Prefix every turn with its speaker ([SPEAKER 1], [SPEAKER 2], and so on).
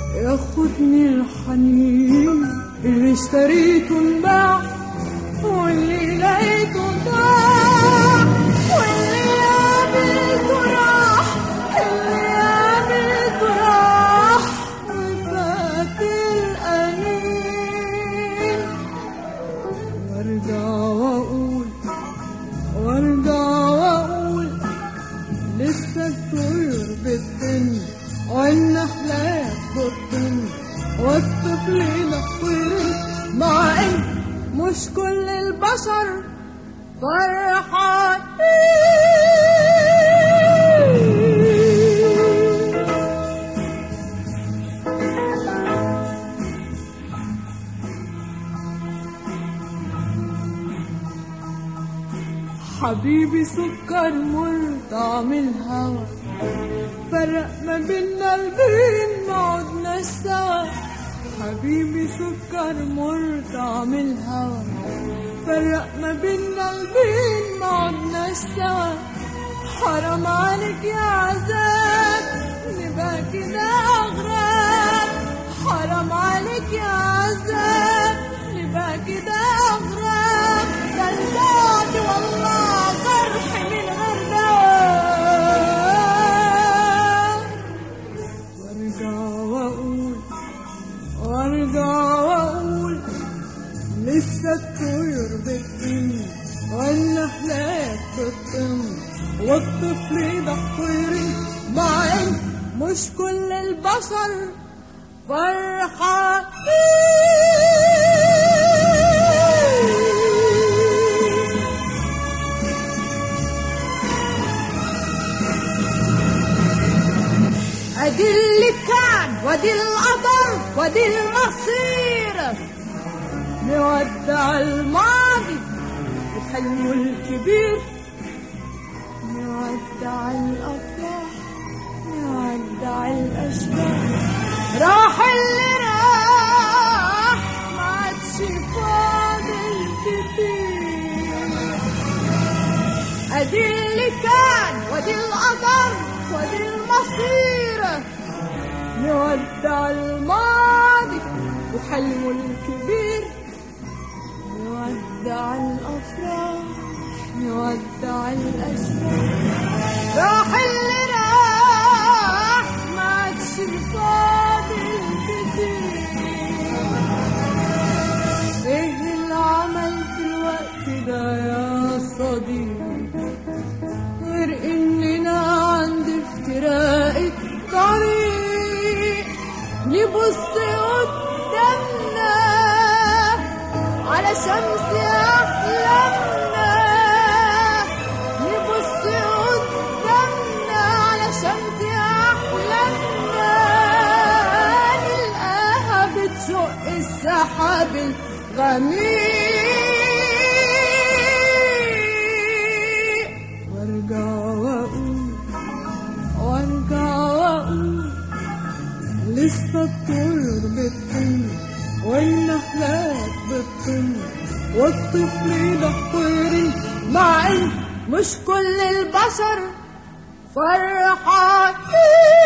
[SPEAKER 1] ياخدني الحنين اللي اشتريته انباع واللي لقيته ضاع واللي قابلته راح اللي قابلته راح وفات الأنين وارجع واقول وارجع واقول لسه الطير بتطن والنحلات بتطن والطفل ينطر مع ان مش كل البشر فرحانين حبيبي سكر مر طعم الهوى فرق ما بينا البين ما عدناش سوا حبيبي سكر مر طعم الهوى فرق ما بينا البين ما عدناش سوا حرام عليك يا عذاب نبقى كده أغراب حرام عليك يا عذاب نبقى كده أغراب ده البعد والله جرح من غير دواء وارجع واقول وارجع واقول لسه الطير بتطن والنحلات بتطن والطفل ده طير مع ان مش كل البشر فرحانين ادي اللي كان وادي القدر وادي المصير نودع الماضي وحلمه الكبير نودع الافراح نودع الاشباح راح اللي راح ما عادش فاضل كتير ادي اللي كان وادي القدر وادي المصير نودع الماضي وحلمه الكبير نودع الافراح نودع الاشباح راح اللي راح ما عادش فاضل كتير ايه العمل في الوقت ده يا صديقي غير اننا عند افتراق الطريق نبص قدامنا على شمس احلامنا نبص قدامنا على شمس احلامنا نلقاها بتشق السحاب الغميق وارجع واقول وارجع واقول لسه الطير بتطير والنحلات بتطير والطفل ده طير مع ان مش كل البشر فرحانين